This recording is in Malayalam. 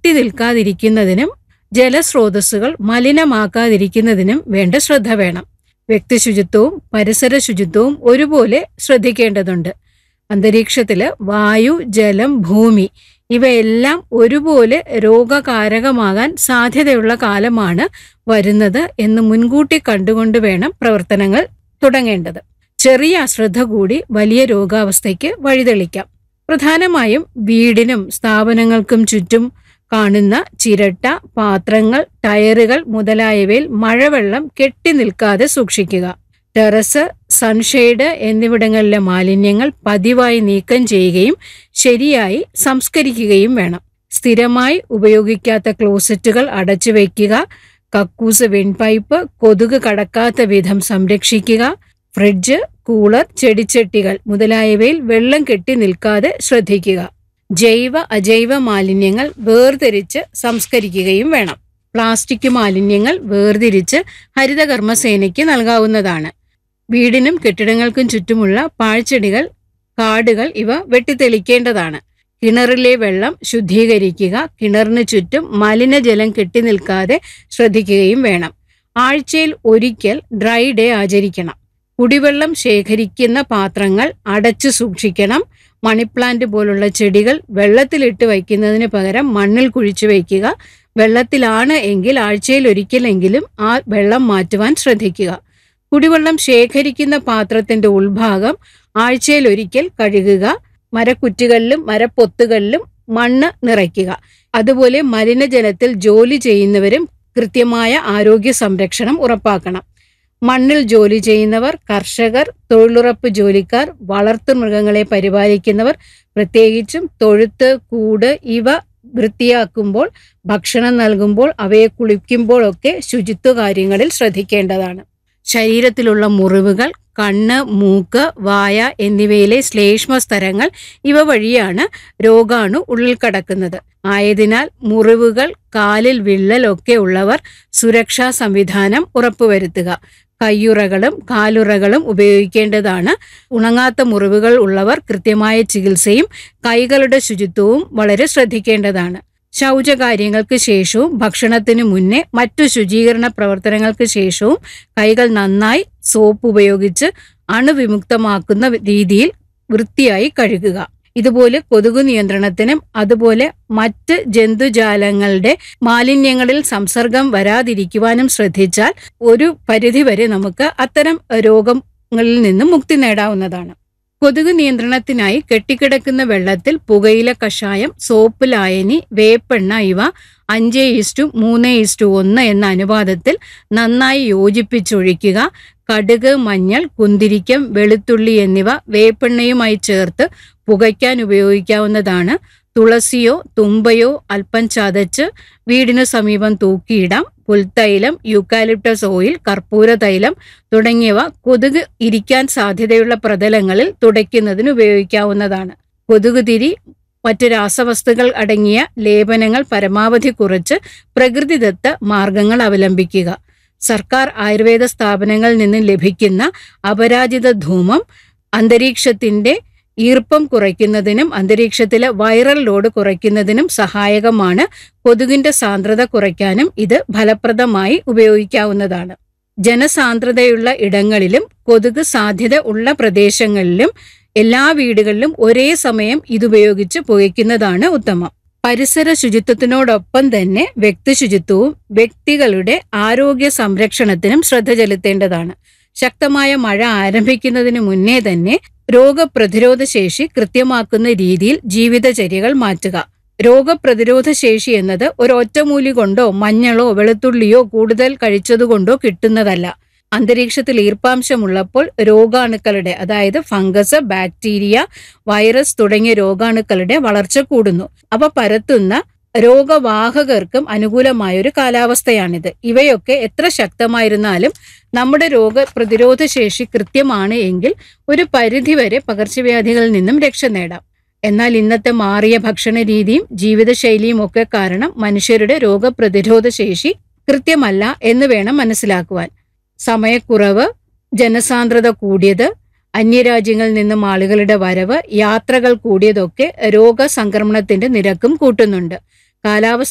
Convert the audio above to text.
കെട്ടി നിൽക്കാതിരിക്കുന്നതിനും ജലസ്രോതസ്സുകൾ മലിനമാക്കാതിരിക്കുന്നതിനും വേണ്ട ശ്രദ്ധ വേണം വ്യക്തി ശുചിത്വവും പരിസര ശുചിത്വവും ഒരുപോലെ ശ്രദ്ധിക്കേണ്ടതുണ്ട് അന്തരീക്ഷത്തില് വായു ജലം ഭൂമി ഇവയെല്ലാം ഒരുപോലെ രോഗകാരകമാകാൻ സാധ്യതയുള്ള കാലമാണ് വരുന്നത് എന്ന് മുൻകൂട്ടി കണ്ടുകൊണ്ട് വേണം പ്രവർത്തനങ്ങൾ തുടങ്ങേണ്ടത് ചെറിയ അശ്രദ്ധ കൂടി വലിയ രോഗാവസ്ഥയ്ക്ക് വഴിതെളിക്കാം പ്രധാനമായും വീടിനും സ്ഥാപനങ്ങൾക്കും ചുറ്റും കാണുന്ന ചിരട്ട പാത്രങ്ങൾ ടയറുകൾ മുതലായവയിൽ മഴവെള്ളം കെട്ടി നിൽക്കാതെ സൂക്ഷിക്കുക ടെറസ് സൺഷെയ്ഡ് എന്നിവിടങ്ങളിലെ മാലിന്യങ്ങൾ പതിവായി നീക്കം ചെയ്യുകയും ശരിയായി സംസ്കരിക്കുകയും വേണം സ്ഥിരമായി ഉപയോഗിക്കാത്ത ക്ലോസറ്റുകൾ അടച്ചു വയ്ക്കുക കക്കൂസ് വെൺപൈപ്പ് കൊതുക് കടക്കാത്ത വിധം സംരക്ഷിക്കുക ഫ്രിഡ്ജ് കൂളർ ചെടിച്ചട്ടികൾ മുതലായവയിൽ വെള്ളം കെട്ടി നിൽക്കാതെ ശ്രദ്ധിക്കുക ജൈവ അജൈവ മാലിന്യങ്ങൾ വേർതിരിച്ച് സംസ്കരിക്കുകയും വേണം പ്ലാസ്റ്റിക് മാലിന്യങ്ങൾ വേർതിരിച്ച് ഹരിതകർമ്മസേനയ്ക്ക് നൽകാവുന്നതാണ് വീടിനും കെട്ടിടങ്ങൾക്കും ചുറ്റുമുള്ള പാഴ്ചെടികൾ കാടുകൾ ഇവ വെട്ടിത്തെളിക്കേണ്ടതാണ് കിണറിലെ വെള്ളം ശുദ്ധീകരിക്കുക കിണറിന് ചുറ്റും മലിനജലം കെട്ടി നിൽക്കാതെ ശ്രദ്ധിക്കുകയും വേണം ആഴ്ചയിൽ ഒരിക്കൽ ഡ്രൈ ഡേ ആചരിക്കണം കുടിവെള്ളം ശേഖരിക്കുന്ന പാത്രങ്ങൾ അടച്ചു സൂക്ഷിക്കണം മണിപ്ലാന്റ് പോലുള്ള ചെടികൾ വെള്ളത്തിലിട്ട് വയ്ക്കുന്നതിന് പകരം മണ്ണിൽ കുഴിച്ചു വയ്ക്കുക വെള്ളത്തിലാണ് എങ്കിൽ ആഴ്ചയിൽ ഒരിക്കലെങ്കിലും ആ വെള്ളം മാറ്റുവാൻ ശ്രദ്ധിക്കുക കുടിവെള്ളം ശേഖരിക്കുന്ന പാത്രത്തിന്റെ ഉൾഭാഗം ആഴ്ചയിൽ ഒരിക്കൽ കഴുകുക മരക്കുറ്റികളിലും മരപ്പൊത്തുകളിലും മണ്ണ് നിറയ്ക്കുക അതുപോലെ മലിനജലത്തിൽ ജോലി ചെയ്യുന്നവരും കൃത്യമായ ആരോഗ്യ സംരക്ഷണം ഉറപ്പാക്കണം മണ്ണിൽ ജോലി ചെയ്യുന്നവർ കർഷകർ തൊഴിലുറപ്പ് ജോലിക്കാർ വളർത്തുമൃഗങ്ങളെ പരിപാലിക്കുന്നവർ പ്രത്യേകിച്ചും തൊഴുത്ത് കൂട് ഇവ വൃത്തിയാക്കുമ്പോൾ ഭക്ഷണം നൽകുമ്പോൾ അവയെ കുളിക്കുമ്പോഴൊക്കെ ശുചിത്വ കാര്യങ്ങളിൽ ശ്രദ്ധിക്കേണ്ടതാണ് ശരീരത്തിലുള്ള മുറിവുകൾ കണ്ണ് മൂക്ക് വായ എന്നിവയിലെ ശ്ലേഷ്മ സ്തരങ്ങൾ ഇവ വഴിയാണ് രോഗാണു ഉള്ളിൽ കടക്കുന്നത് ആയതിനാൽ മുറിവുകൾ കാലിൽ വിള്ളലൊക്കെ ഉള്ളവർ സുരക്ഷാ സംവിധാനം ഉറപ്പുവരുത്തുക കയ്യുറകളും കാലുറകളും ഉപയോഗിക്കേണ്ടതാണ് ഉണങ്ങാത്ത മുറിവുകൾ ഉള്ളവർ കൃത്യമായ ചികിത്സയും കൈകളുടെ ശുചിത്വവും വളരെ ശ്രദ്ധിക്കേണ്ടതാണ് ശൗചകാര്യങ്ങൾക്ക് ശേഷവും ഭക്ഷണത്തിന് മുന്നേ മറ്റു ശുചീകരണ പ്രവർത്തനങ്ങൾക്ക് ശേഷവും കൈകൾ നന്നായി സോപ്പ് ഉപയോഗിച്ച് അണുവിമുക്തമാക്കുന്ന രീതിയിൽ വൃത്തിയായി കഴുകുക ഇതുപോലെ കൊതുകു നിയന്ത്രണത്തിനും അതുപോലെ മറ്റ് ജന്തുജാലങ്ങളുടെ മാലിന്യങ്ങളിൽ സംസർഗം വരാതിരിക്കുവാനും ശ്രദ്ധിച്ചാൽ ഒരു പരിധിവരെ നമുക്ക് അത്തരം രോഗങ്ങളിൽ നിന്നും മുക്തി നേടാവുന്നതാണ് കൊതുക് നിയന്ത്രണത്തിനായി കെട്ടിക്കിടക്കുന്ന വെള്ളത്തിൽ പുകയില കഷായം സോപ്പ് ലായനി വേപ്പെണ്ണ ഇവ അഞ്ച് ഇസ്റ്റു മൂന്ന് ഇസ്റ്റു ഒന്ന് എന്ന അനുപാതത്തിൽ നന്നായി യോജിപ്പിച്ചൊഴിക്കുക കടുക് മഞ്ഞൾ കുന്തിരിക്കം വെളുത്തുള്ളി എന്നിവ വേപ്പെണ്ണയുമായി ചേർത്ത് പുകയ്ക്കാൻ ഉപയോഗിക്കാവുന്നതാണ് തുളസിയോ തുമ്പയോ അല്പം ചതച്ച് വീടിനു സമീപം തൂക്കിയിടാം പുൽത്തൈലം യൂക്കാലിപ്റ്റസ് ഓയിൽ കർപ്പൂര തൈലം തുടങ്ങിയവ കൊതുക് ഇരിക്കാൻ സാധ്യതയുള്ള പ്രതലങ്ങളിൽ തുടയ്ക്കുന്നതിന് ഉപയോഗിക്കാവുന്നതാണ് കൊതുക് തിരി മറ്റു രാസവസ്തുക്കൾ അടങ്ങിയ ലേപനങ്ങൾ പരമാവധി കുറച്ച് പ്രകൃതിദത്ത മാർഗങ്ങൾ അവലംബിക്കുക സർക്കാർ ആയുർവേദ സ്ഥാപനങ്ങളിൽ നിന്ന് ലഭിക്കുന്ന അപരാജിത ധൂമം അന്തരീക്ഷത്തിന്റെ ഈർപ്പം കുറയ്ക്കുന്നതിനും അന്തരീക്ഷത്തിലെ വൈറൽ ലോഡ് കുറയ്ക്കുന്നതിനും സഹായകമാണ് കൊതുകിന്റെ സാന്ദ്രത കുറയ്ക്കാനും ഇത് ഫലപ്രദമായി ഉപയോഗിക്കാവുന്നതാണ് ജനസാന്ദ്രതയുള്ള ഇടങ്ങളിലും കൊതുക് സാധ്യത ഉള്ള പ്രദേശങ്ങളിലും എല്ലാ വീടുകളിലും ഒരേ സമയം ഇതുപയോഗിച്ച് പുകയ്ക്കുന്നതാണ് ഉത്തമം പരിസര ശുചിത്വത്തിനോടൊപ്പം തന്നെ വ്യക്തി ശുചിത്വവും വ്യക്തികളുടെ ആരോഗ്യ സംരക്ഷണത്തിനും ശ്രദ്ധ ചെലുത്തേണ്ടതാണ് ശക്തമായ മഴ ആരംഭിക്കുന്നതിന് മുന്നേ തന്നെ രോഗപ്രതിരോധ ശേഷി കൃത്യമാക്കുന്ന രീതിയിൽ ജീവിതചര്യകൾ മാറ്റുക രോഗപ്രതിരോധ ശേഷി എന്നത് ഒരു ഒറ്റമൂലി കൊണ്ടോ മഞ്ഞളോ വെളുത്തുള്ളിയോ കൂടുതൽ കഴിച്ചതുകൊണ്ടോ കിട്ടുന്നതല്ല അന്തരീക്ഷത്തിൽ ഈർപ്പാംശമുള്ളപ്പോൾ രോഗാണുക്കളുടെ അതായത് ഫംഗസ് ബാക്ടീരിയ വൈറസ് തുടങ്ങിയ രോഗാണുക്കളുടെ വളർച്ച കൂടുന്നു അവ പരത്തുന്ന രോഗവാഹകർക്കും അനുകൂലമായ ഒരു കാലാവസ്ഥയാണിത് ഇവയൊക്കെ എത്ര ശക്തമായിരുന്നാലും നമ്മുടെ രോഗപ്രതിരോധ ശേഷി കൃത്യമാണ് എങ്കിൽ ഒരു പരിധിവരെ പകർച്ചവ്യാധികളിൽ നിന്നും രക്ഷ നേടാം എന്നാൽ ഇന്നത്തെ മാറിയ ഭക്ഷണ രീതിയും ജീവിതശൈലിയും ഒക്കെ കാരണം മനുഷ്യരുടെ രോഗപ്രതിരോധ ശേഷി കൃത്യമല്ല എന്ന് വേണം മനസ്സിലാക്കുവാൻ സമയക്കുറവ് ജനസാന്ദ്രത കൂടിയത് അന്യരാജ്യങ്ങളിൽ നിന്നും ആളുകളുടെ വരവ് യാത്രകൾ കൂടിയതൊക്കെ രോഗസംക്രമണത്തിന്റെ നിരക്കും കൂട്ടുന്നുണ്ട് കാലാവസ്ഥ